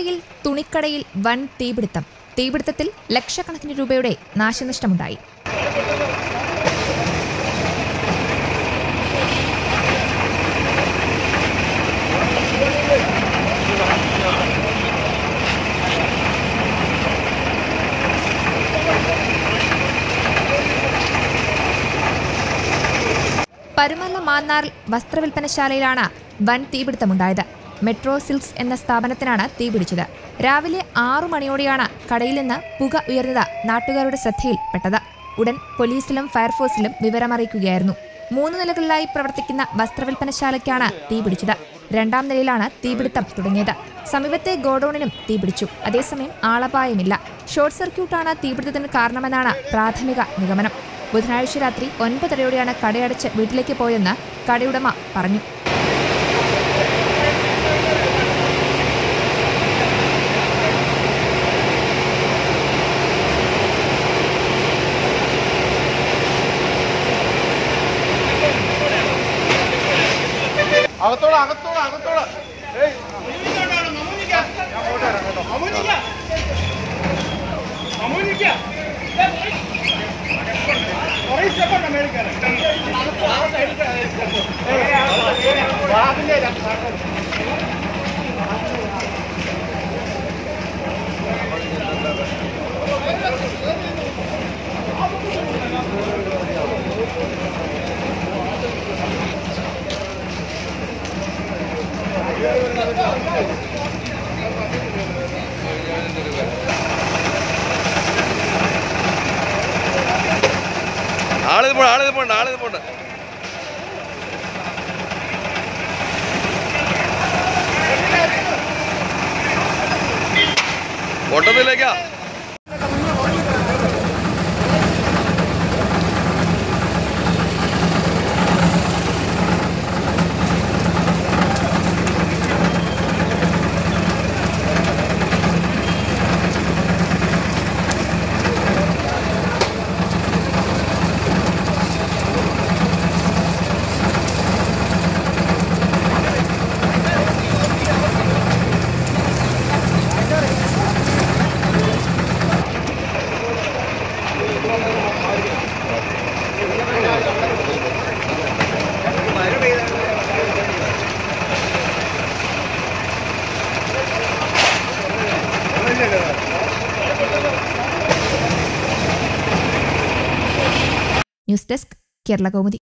ആലുവയിൽ തുണിക്കടയിൽ വൻ തീപിടുത്തം തീപിടുത്തത്തിൽ ലക്ഷക്കണക്കിന് രൂപയുടെ നാശനഷ്ടമുണ്ടായി പരുമല്ല മാന്നാറിൽ വസ്ത്രവിൽപ്പനശാലയിലാണ് വൻ തീപിടുത്തമുണ്ടായത് മെട്രോ സിൽക്സ് എന്ന സ്ഥാപനത്തിനാണ് തീപിടിച്ചത് രാവിലെ ആറു മണിയോടെയാണ് കടയിൽ നിന്ന് പുക ഉയർന്നത് നാട്ടുകാരുടെ ശ്രദ്ധയിൽപ്പെട്ടത് ഉടൻ പോലീസിലും ഫയർഫോഴ്സിലും വിവരമറിയിക്കുകയായിരുന്നു മൂന്ന് നിലകളിലായി പ്രവർത്തിക്കുന്ന വസ്ത്രവിൽപ്പനശാലയ്ക്കാണ് തീപിടിച്ചത് രണ്ടാം നിലയിലാണ് തീപിടുത്തം തുടങ്ങിയത് സമീപത്തെ ഗോഡൌണിനും തീപിടിച്ചു അതേസമയം ആളപായമില്ല ഷോർട്ട് സർക്യൂട്ടാണ് തീപിടുത്തത്തിന് കാരണമെന്നാണ് പ്രാഥമിക നിഗമനം ബുധനാഴ്ച രാത്രി ഒൻപതരയോടെയാണ് കടയടച്ച് വീട്ടിലേക്ക് പോയെന്ന് കടയുടമ പറഞ്ഞു അകത്തോളെ അകത്തോളെ അകത്തോളെ ഏയ് ആളിത് പോണ്ട ആളിത് പോണ്ട ആളിത് പോണ്ട ഓട്ടത്തിലേക്കാ ന്യൂസ് ഡെസ്ക് കേരള കൗമുദി